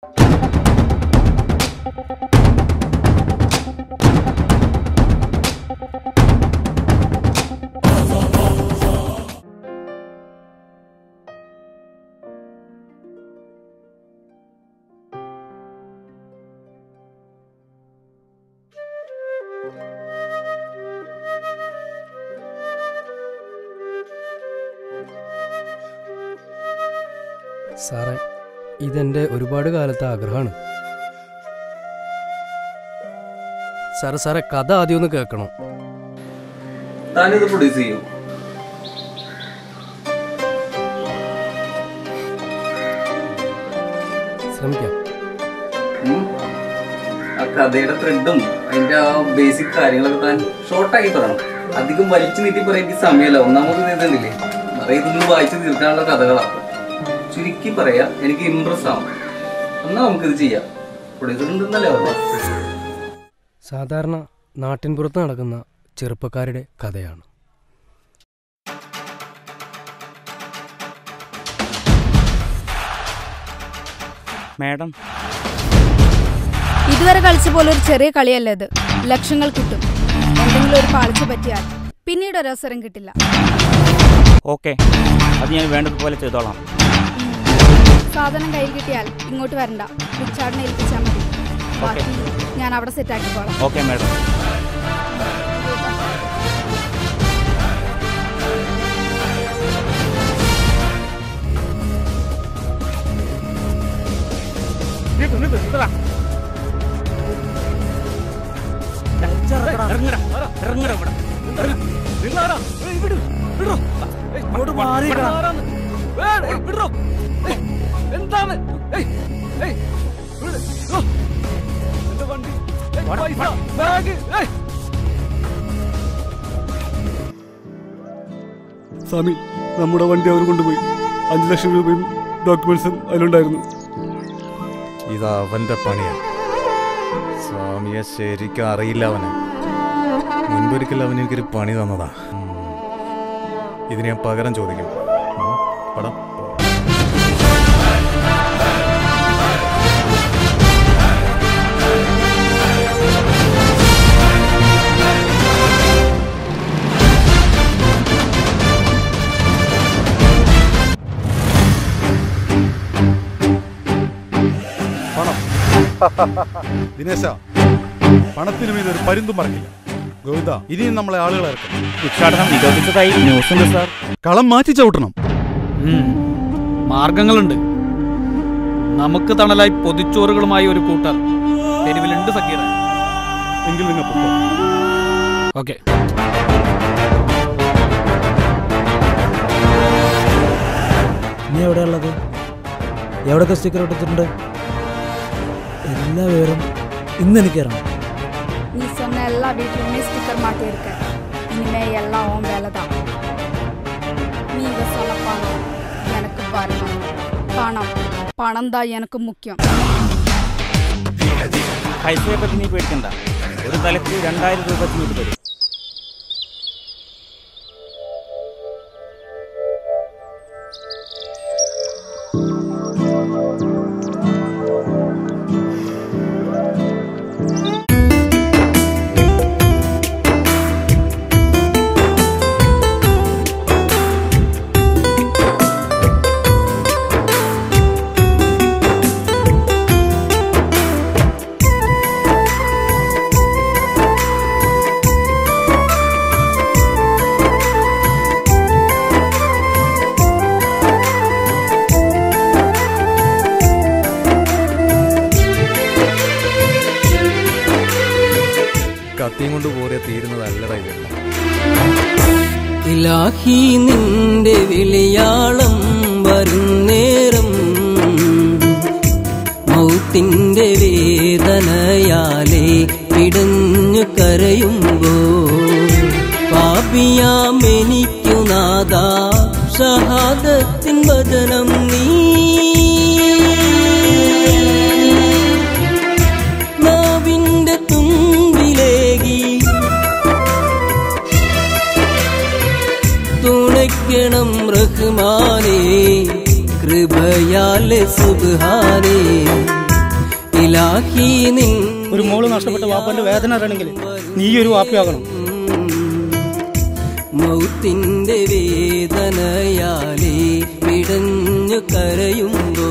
സാറേ ഇതെന്റെ ഒരുപാട് കാലത്തെ ആഗ്രഹമാണ് സാറേ സാറേ കഥ ആദ്യം ഒന്ന് കേൾക്കണം താനിത് പ്രൊഡ്യൂസ് ചെയ്യും ശ്രമിക്കാം ഉം. ആ കഥയുടെ ത്രെഡും അതിന്റെ ആ ബേസിക് കാര്യങ്ങളൊക്കെ താൻ ഷോർട്ടാക്കി പറയണം അധികം വലിച്ചു നീട്ടി പറയാൻ എനിക്ക് സമയമല്ല ഒന്നാമത് ഇതുണ്ടല്ലേ നിറയെ ഇതൊന്നും വായിച്ച് തീർക്കാനുള്ള കഥകളാണ് ചുരുക്കി പറയാ എനിക്ക് ഇമ്പ്രസ് ആവും എന്നാ നമുക്കിത് ചെയ്യാം പ്രൊഡ്യൂസർ ഉണ്ടെന്നല്ലേ പറഞ്ഞു സാധാരണ നാട്ടിൻപുറത്ത് നടക്കുന്ന ചെറുപ്പക്കാരുടെ കഥയാണ് മാഡം ഇതുവരെ കളിച്ച പോലെ ഒരു ചെറിയ കളിയല്ല ഇത് ലക്ഷങ്ങൾ കിട്ടും എന്തെങ്കിലും ഒരു പാളിച്ച പറ്റിയാൽ പിന്നീട് ഒരു അവസരം കിട്ടില്ല ഓക്കെ അത് ഞാൻ വേണ്ടതുപോലെ ചെയ്തോളാം സാധനം കയ്യിൽ കിട്ടിയാൽ ഇങ്ങോട്ട് വരണ്ട റിച്ചാർഡിനെ ഏൽപ്പിച്ചാൽ മതി ബാക്കി ഞാൻ അവിടെ സെറ്റാക്കിക്കോളാം ഓക്കെ മാഡം എന്താണ് ഏയ്, ഏയ്, വിട്. ഓ, എന്റെ വണ്ടി ഏയ്, പൈസ ബാഗ് ഏയ്. സ്വാമി നമ്മുടെ വണ്ടി അവർ കൊണ്ടുപോയി അഞ്ചു ലക്ഷം രൂപയും ഡോക്യുമെന്റ്സും അതിലുണ്ടായിരുന്നു ഇത് അവന്റെ പണിയാ സ്വാമിയെ ശരിക്കും അറിയില്ല അവനെ മുൻപൊരിക്കൽ അവൻ എനിക്കൊരു പണി തന്നതാ ഉം. ഇതിന് ഞാൻ പകരം ചോദിക്കും ഉം. പടം പണം ദിനേശ പണത്തിന് മീത് ഒരു പരുന്തും മറക്കില്ല ഗോവിന്ദ ഇനിയും നമ്മളെ ആളുകൾ ഇറക്കണം ഭിക്ഷാടനം നിരോധിച്ചതായി ന്യൂസ് ഉണ്ട് സാർ കളം മാറ്റി ചവിട്ടണം ഉം. മാർഗങ്ങളുണ്ട് നമുക്ക് തണലായി പൊതിച്ചോറുകളുമായി ഒരു കൂട്ടർ തെരുവിലുണ്ട് സക്കീറ എങ്കിൽ നിങ്ങൾ പൊക്കോ ഓക്കെ നീ എവിടെയുള്ളത് എവിടെയൊക്കെ സ്റ്റിക്കർ ഒട്ടിച്ചിട്ടുണ്ട് എല്ലാ വിവരം ഇന്ന് എനിക്ക് അറിയണം நீ சொன்ன எல்லா வீட்லயுமே ஸ்டிக்கர் மாட்டியிருக்க இனிமே எல்லாம் உன் வேலை தான் நீங்க சொல்ல பணம் எனக்கு வரணும் പണം പണം தான் எனக்கு മുഖ്യം പൈസയെ പറ്റി നീ പേടിക്കണ്ട ഒരു തലക്ക് രണ്ടായിരം രൂപ ഇങ്ങോട്ട് തരും കത്തിയും കൊണ്ട് പോരെ തീരുന്നതല്ലടാ ഇത് ഇലാഹി നിന്റെ വിളിയാളം വരുന്നേരം മൗത്തിന്റെ വേദനയാലെ പിടഞ്ഞു കരയുമ്പോ പാപിയാമെനിക്കു നാദ ഷഹാദത്തിൻ വചനം നീ നാവിന്റെ തുമ്പിലേകി തുണയ്ക്കണം റഹ്മാനേ കൃപയാലെ സുബ്ഹാനേ ഇലാഹി നിൻ ഒരു മോള് നഷ്ടപ്പെട്ട വാപ്പന്റെ വേദന അറിയണമെങ്കിൽ നീ ഒരു വാപ്പയാകണം മൗത്തിന്റെ വേദനയാലേ പിടഞ്ഞു കരയുമ്പോ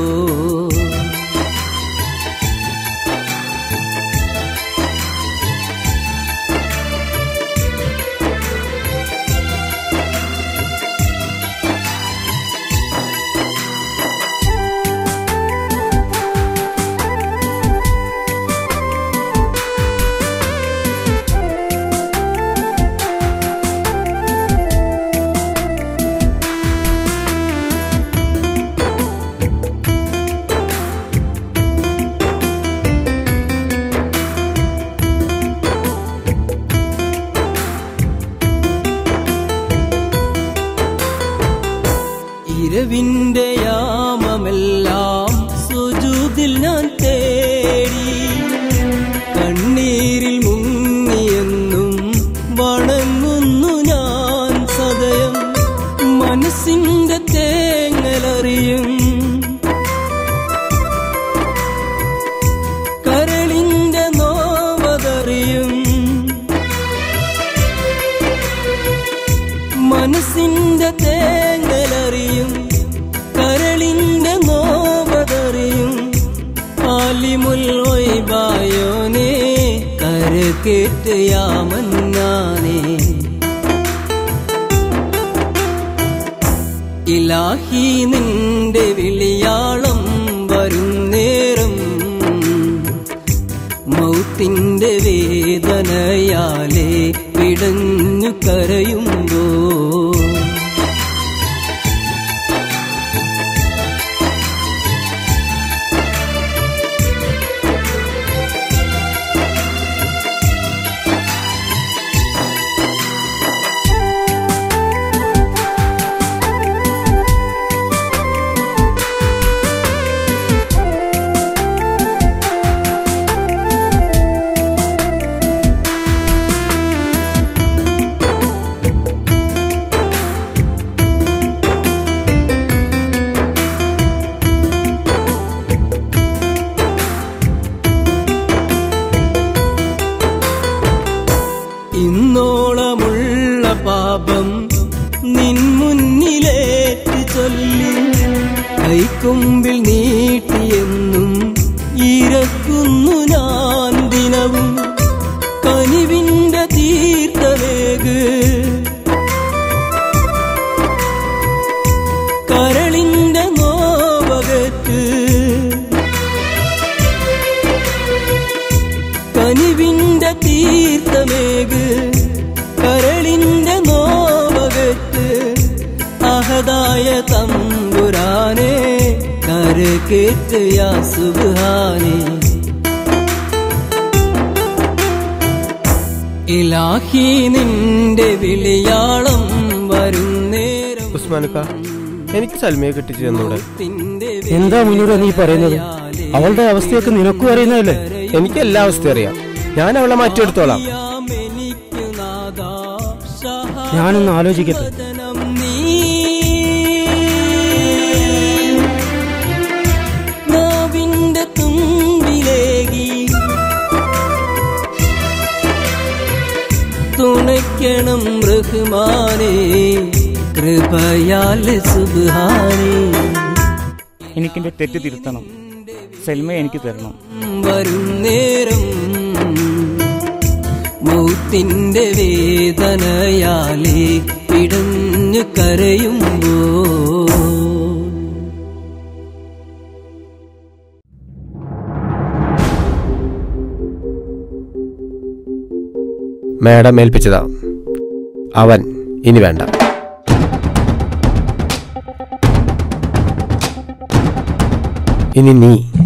ഇരവിന്റെ യാമമെല്ലാം സുജൂതിൽ ഞാൻ തേടി കണ്ണീരിൽ മുങ്ങിയെന്നും വണങ്ങുന്നു ഞാൻ സദയം മനസ്സിന്റെ തേങ്ങലറിയും കരളിന്റെ നോവതറിയും മനസ്സിന്റെ തേങ്ങലറിയും കരളിന്റെ നോവതറിയും ആലിമുൽ ഒയ്ബായോനെ കരകേറ്റ് യാമന്നാനേ ഇലാഹി നിന്റെ വിളിയാളം വരും നേരം മൗത്തിന്റെ വേദനയാലേ പിടഞ്ഞു കരയുമ്പോ ഇന്നോളമുള്ള പാപം നിൻ മുന്നിലേറ്റ് ചൊല്ലി കൈക്കൊമ്പിൽ നീട്ടിയെന്നും ഇരക്കുന്നു ഞാൻ ദിനവും കനിവിന്റെ തീർത്ഥവേഗ് കരളിന്റെ നോവകത്ത് കനിവിന്റെ തീർത്ഥമേക് കരളിന്റെ നോവകത്ത് അഹദായ തമ്പുരാനെ കരകേറ്റ് യാ സുബ്ഹാനേ ഇലാഹി നിന്റെ വിളിയാളം വരും നേരം ഉസ്മാനുക്ക എനിക്ക് സൽമയെ കെട്ടിച്ചു തന്നൂടെ എന്താ മുന്നൂറ് നീ പറയുന്നത് അവളുടെ അവസ്ഥയൊക്കെ നിനക്കും അറിയുന്നതല്ലേ എനിക്ക് എല്ലാ അവസ്ഥയും അറിയാം ഞാൻ അവളെ മാറ്റിയെടുത്തോളാം ഞാനൊന്ന് ആലോചിക്കട്ടെ നാവിന്റെ തുമ്പിലേകി തുണയ്ക്കണം റഹ്മാനേ കൃപയാൽ സുബ്ഹാനേ എനിക്കെന്റെ തെറ്റ് തിരുത്തണം സെൽമയെ എനിക്ക് തരണം വരും നേരം മൗത്തിന്റെ വേദനയാലേ പിടഞ്ഞു കരയുമ്പോ മേഡം ഏൽപ്പിച്ചതാ അവൻ ഇനി വേണ്ട ഇനി നീ